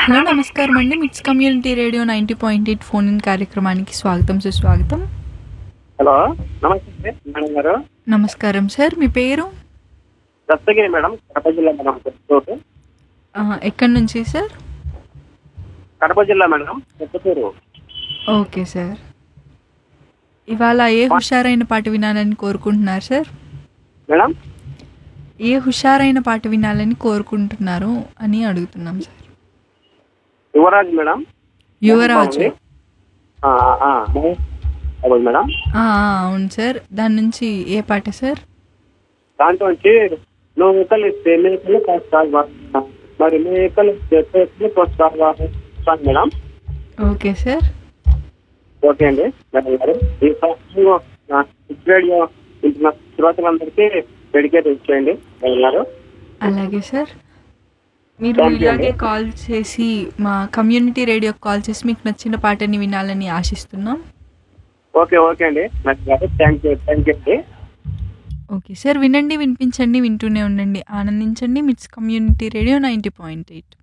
Hello నమస్కారం అండి MITS community radio ninety point eight phone in కార్యక్రమానికి స్వాగతం సుస్వాగతం హలో నమస్తే మేడం గారు నమస్కారం సార్ మీ పేరు దత్తగిరి మేడం కడప జిల్లా మేడం కొత్తూరు ఆ, ఎక్కడి నుంచి సార్ కడప జిల్లా మేడం కొత్తూరు ఓకే సార్ ఇవాళ ఏ హుషారైన పాట వినాలని కోరుకుంటున్నారు సార్ మేడం ఏ హుషారైన పాట వినాలని కోరుకుంటున్నారు అని అడుగుతున్నాం సార్ యువరాజ్ మేడం యువరాజు ఆ, ఆ, ఆ. అవును మేడం ఆ, ఆ, అవును సార్ దాని నుంచి ఏ పాట సార్ దాంట్లో వచ్చి నువ్వు కలిస్తే మేకలు కోస్తావా మరి మేకలు చేస్తే కోస్తావా song madam okay sir okay అండి మేడం గారు ఈ సాంగ్ రేడియో ఇంటున్న శ్రోతలందరికీ డెడికేట్ ఇచ్చేయండి మేడం గారు అలాగే సార్ మీరు Thank you ఇలాగే అండి. కాల్ చేసి మా కమ్యూనిటీ రేడియోకి కాల్ చేసి మీకు నచ్చిన పాటని వినాలని ఆశిస్తున్నాం ఓకే ఓకే అండి మేడం గారు థ్యాంక్ యూ థ్యాంక్ యూ అండి ఓకే సార్ వినండి వినిపించండి వింటూనే ఉండండి ఆనందించండి MITS community radio ninety point eight